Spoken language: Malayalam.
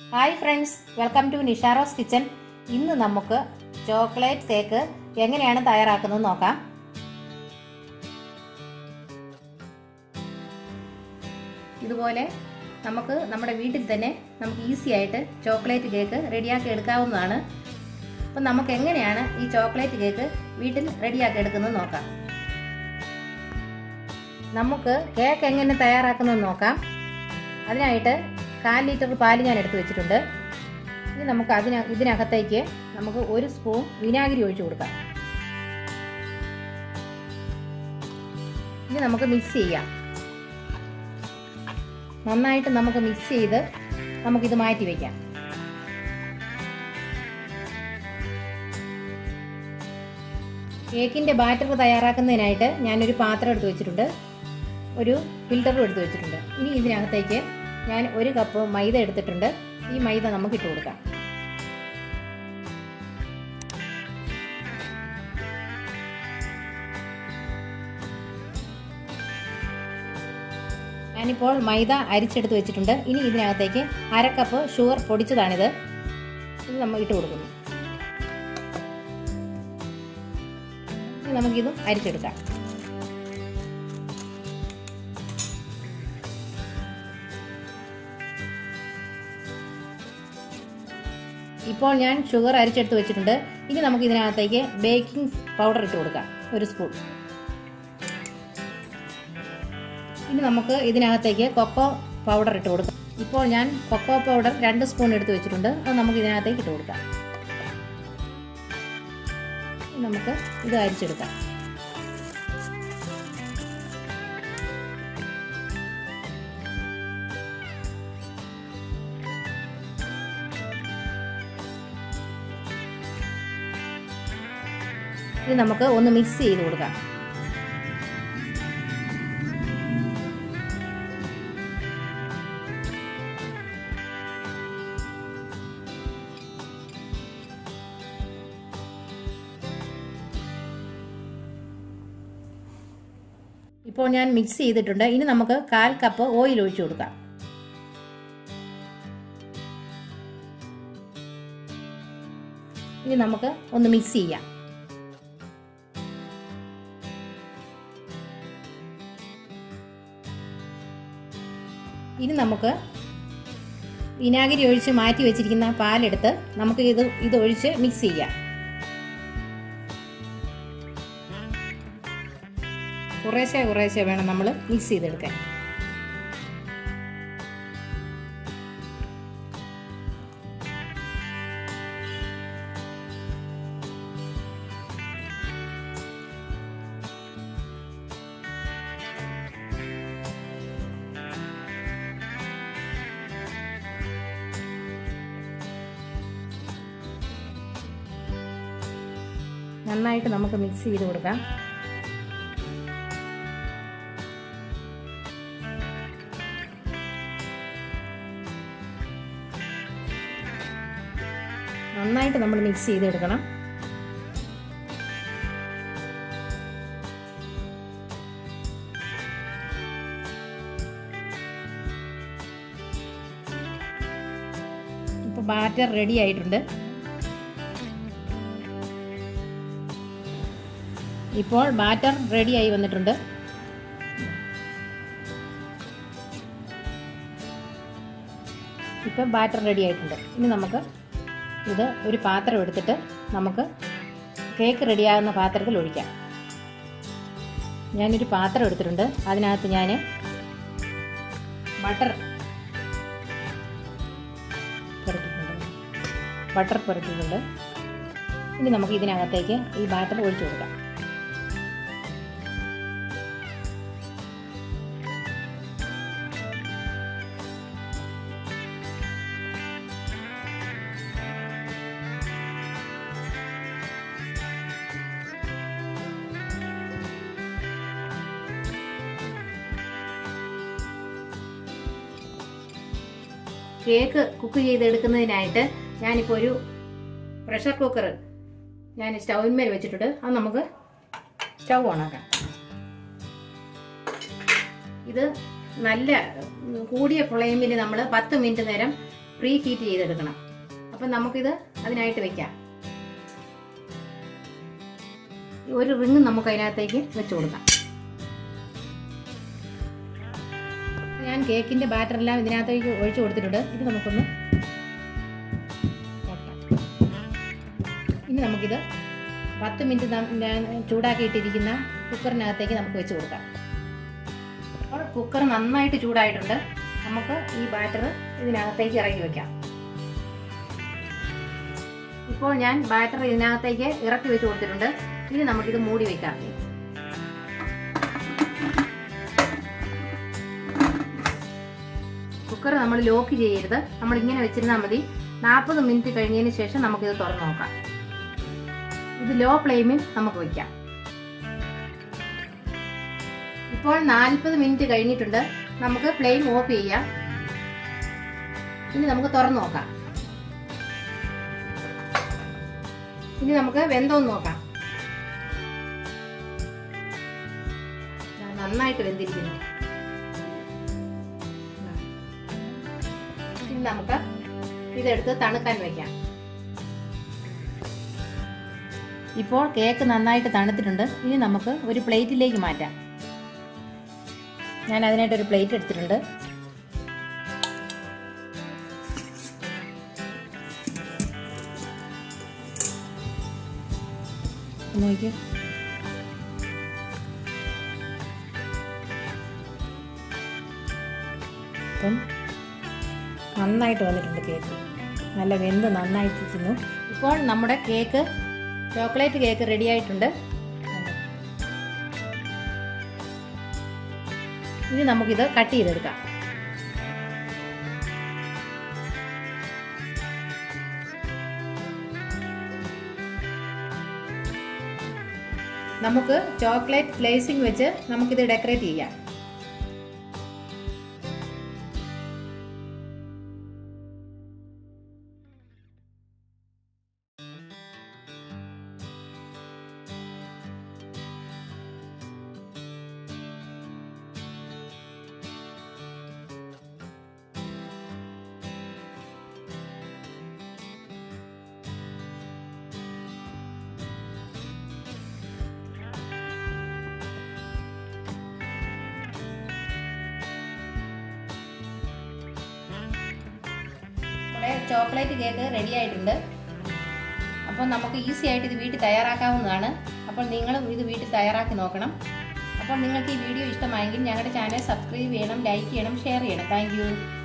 hi friends welcome to Nisharose kitchen ഇന്ന് നമുക്ക് ചോക്ലേറ്റ് കേക്ക് എങ്ങനെയാണ് തയ്യാറാക്കുന്നത് നോക്കാം ഇതുപോലെ നമുക്ക് നമ്മുടെ വീട്ടിൽ തന്നെ നമുക്ക് ഈസി ആയിട്ട് ചോക്ലേറ്റ് കേക്ക് റെഡിയാക്കി എടുക്കാവുന്നതാണ് അപ്പം നമുക്ക് എങ്ങനെയാണ് ഈ ചോക്ലേറ്റ് കേക്ക് വീട്ടിൽ റെഡിയാക്കി എടുക്കുന്നത് നോക്കാം നമുക്ക് കേക്ക് എങ്ങനെ തയ്യാറാക്കുന്നത് നോക്കാം അതിനായിട്ട് കാൽ ലിറ്റർ പാല് ഞാൻ എടുത്തു വെച്ചിട്ടുണ്ട് ഇനി നമുക്ക് അതിന ഇതിനകത്തേക്ക് നമുക്ക് ഒരു സ്പൂൺ വിനാഗിരി ഒഴിച്ചു കൊടുക്കാം ഇനി നമുക്ക് മിക്സ് ചെയ്യാം നന്നായിട്ട് നമുക്ക് മിക്സ് ചെയ്ത് നമുക്കിത് മാറ്റി വയ്ക്കാം കേക്കിൻ്റെ ബാറ്റർ തയ്യാറാക്കുന്നതിനായിട്ട് ഞാനൊരു പാത്രം എടുത്ത് വെച്ചിട്ടുണ്ട് ഒരു ഫിൽറ്ററും എടുത്ത് വെച്ചിട്ടുണ്ട് ഇനി ഇതിനകത്തേക്ക് ഞാൻ ഒരു കപ്പ് മൈദ എടുത്തിട്ടുണ്ട് ഈ മൈദ നമുക്ക് ഇട്ട് കൊടുക്കാം ഞാനിപ്പോൾ മൈദ അരിച്ചെടുത്ത് വെച്ചിട്ടുണ്ട് ഇനി ഇതിനകത്തേക്ക് അര കപ്പ് ഷുഗർ പൊടിച്ചതാണിത് ഇത് നമ്മൾ ഇട്ട് കൊടുക്കുന്നു ഇനി നമുക്കിതും അരിച്ചെടുക്കാം ഇപ്പോൾ ഞാൻ ഷുഗർ അരിച്ചെടുത്ത് വെച്ചിട്ടുണ്ട് ഇനി നമുക്ക് ഇതിനകത്തേക്ക് ബേക്കിംഗ് പൗഡർ ഇട്ട് കൊടുക്കാം ഒരു സ്പൂൺ ഇനി നമുക്ക് ഇതിനകത്തേക്ക് കൊക്കോ പൗഡർ ഇട്ട് കൊടുക്കാം ഇപ്പോൾ ഞാൻ കൊക്കോ പൗഡർ രണ്ട് സ്പൂൺ എടുത്ത് വെച്ചിട്ടുണ്ട് അത് നമുക്ക് ഇതിനകത്തേക്ക് ഇട്ട് കൊടുക്കാം നമുക്ക് ഇത് അരിച്ചെടുക്കാം ഇത് നമുക്ക് ഒന്ന് മിക്സ് ചെയ്ത് കൊടുക്കാം ഇപ്പോൾ ഞാൻ മിക്സ് ചെയ്തിട്ടുണ്ട് ഇനി നമുക്ക് കാൽ കപ്പ് ഓയിൽ ഒഴിച്ചു കൊടുക്കാം ഇനി നമുക്ക് ഒന്ന് മിക്സ് ചെയ്യാം ഇനി നമുക്ക് വിനാഗിരി ഒഴിച്ച് മാറ്റി വെച്ചിരിക്കുന്ന പാലെടുത്ത് നമുക്ക് ഇത് ഇത് ഒഴിച്ച് മിക്സ് ചെയ്യാം കുറേശ്ശെ കുറേശ്ശെ വേണം നമ്മൾ മിക്സ് ചെയ്തെടുക്കാൻ നന്നായിട്ട് നമുക്ക് മിക്സ് ചെയ്ത് കൊടുക്കാം നന്നായിട്ട് നമ്മൾ മിക്സ് ചെയ്തെടുക്കണം ഇപ്പോൾ ബാറ്റർ റെഡി ആയിട്ടുണ്ട് ഇപ്പോൾ ബാറ്റർ റെഡി ആയി വന്നിട്ടുണ്ട് ഇപ്പം ബാറ്റർ റെഡി ആയിട്ടുണ്ട് ഇനി നമുക്ക് ഇത് ഒരു പാത്രം എടുത്തിട്ട് നമുക്ക് കേക്ക് റെഡിയാകുന്ന പാത്രത്തിൽ ഒഴിക്കാം ഞാനൊരു പാത്രം എടുത്തിട്ടുണ്ട് അതിനകത്ത് ഞാൻ ബട്ടർ പുരട്ടിയിട്ടുണ്ട് ബട്ടർ പുരട്ടിയിട്ടുണ്ട് ഇനി നമുക്ക് ഇതിനകത്തേക്ക് ഈ ബാറ്റർ ഒഴിച്ചു കൊടുക്കാം കേക്ക് കുക്ക് ചെയ്തെടുക്കുന്നതിനായിട്ട് ഞാനിപ്പോൾ ഒരു പ്രഷർ കുക്കർ ഞാൻ സ്റ്റൗവിന്മേൽ വെച്ചിട്ടുണ്ട് അത് നമുക്ക് സ്റ്റൗ ഓണാക്കാം ഇത് നല്ല കൂടിയ ഫ്ലെയിമിൽ നമ്മൾ പത്ത് മിനിറ്റ് നേരം പ്രീ ഹീറ്റ് ചെയ്തെടുക്കണം അപ്പം നമുക്കിത് അതിനായിട്ട് വെക്കാം ഒരു റിങ് നമുക്ക് അതിനകത്തേക്ക് വെച്ച് കൊടുക്കാം ഞാൻ കേക്കിന്റെ ബാറ്റർ എല്ലാം ഇതിനകത്തേക്ക് ഒഴിച്ചു കൊടുത്തിട്ടുണ്ട് ഇത് നമുക്കൊന്ന് നോക്കാം ഇനി നമുക്കിത് പത്ത് മിനിറ്റ് നം- ഞാൻ ചൂടാക്കിയിട്ടിരിക്കുന്ന കുക്കറിനകത്തേക്ക് നമുക്ക് വെച്ച് കൊടുക്കാം അപ്പോൾ കുക്കർ നന്നായിട്ട് ചൂടായിട്ടുണ്ട് നമുക്ക് ഈ ബാറ്റർ ഇതിനകത്തേക്ക് ഇറക്കി വെക്കാം ഇപ്പോൾ ഞാൻ ബാറ്റർ ഇതിനകത്തേക്ക് ഇറക്കി വെച്ച് കൊടുത്തിട്ടുണ്ട് ഇനി നമുക്കിത് മൂടി വെക്കാം കുക്കർ നമ്മൾ ലോക്ക് ചെയ്യരുത് നമ്മൾ ഇങ്ങനെ വെച്ചിരുന്നാൽ മതി നാൽപ്പത് മിനിറ്റ് കഴിഞ്ഞതിന് ശേഷം നമുക്കിത് തുറന്നു നോക്കാം ഇത് ലോ ഫ്ലെയിമിൽ നമുക്ക് വയ്ക്കാം ഇപ്പോൾ നാൽപ്പത് മിനിറ്റ് കഴിഞ്ഞിട്ടുണ്ട് നമുക്ക് ഫ്ലെയിം ഓഫ് ചെയ്യാം ഇനി നമുക്ക് തുറന്നു നോക്കാം ഇനി നമുക്ക് വെന്തോന്ന് നോക്കാം നന്നായിട്ട് വെന്തിരിക്കുന്നു ഇനി നമുക്ക് ഇതെടുത്ത് തണുക്കാൻ വെക്കാം ഇപ്പോൾ കേക്ക് നന്നായിട്ട് തണുത്തിട്ടുണ്ട് ഇനി നമുക്ക് ഒരു പ്ലേറ്റിലേക്ക് മാറ്റാം ഞാൻ അതിനായിട്ട് ഒരു പ്ലേറ്റ് എടുത്തിട്ടുണ്ട് നോക്കിയോ അപ്പം നന്നായിട്ട് വന്നിട്ടുണ്ട് കേക്ക് നല്ല വെന്ത് നന്നായിട്ടിരിക്കുന്നു ഇപ്പോൾ നമ്മുടെ കേക്ക് ചോക്ലേറ്റ് കേക്ക് റെഡി ആയിട്ടുണ്ട് ഇനി നമുക്കിത് കട്ട് ചെയ്തെടുക്കാം നമുക്ക് ചോക്ലേറ്റ് ഫ്ലേസിംഗ് വെച്ച് നമുക്കിത് ഡെക്കറേറ്റ് ചെയ്യാം നമ്മുടെ ചോക്ലേറ്റ് കേക്ക് റെഡി ആയിട്ടുണ്ട് അപ്പോൾ നമുക്ക് ഈസി ആയിട്ട് ഇത് വീട്ടിൽ തയ്യാറാക്കാവുന്നതാണ് അപ്പോൾ നിങ്ങളും ഇത് വീട്ടിൽ തയ്യാറാക്കി നോക്കണം അപ്പോൾ നിങ്ങൾക്ക് ഈ വീഡിയോ ഇഷ്ടമായെങ്കിൽ ഞങ്ങളുടെ ചാനൽ സബ്സ്ക്രൈബ് ചെയ്യണം ലൈക്ക് ചെയ്യണം ഷെയർ ചെയ്യണം താങ്ക്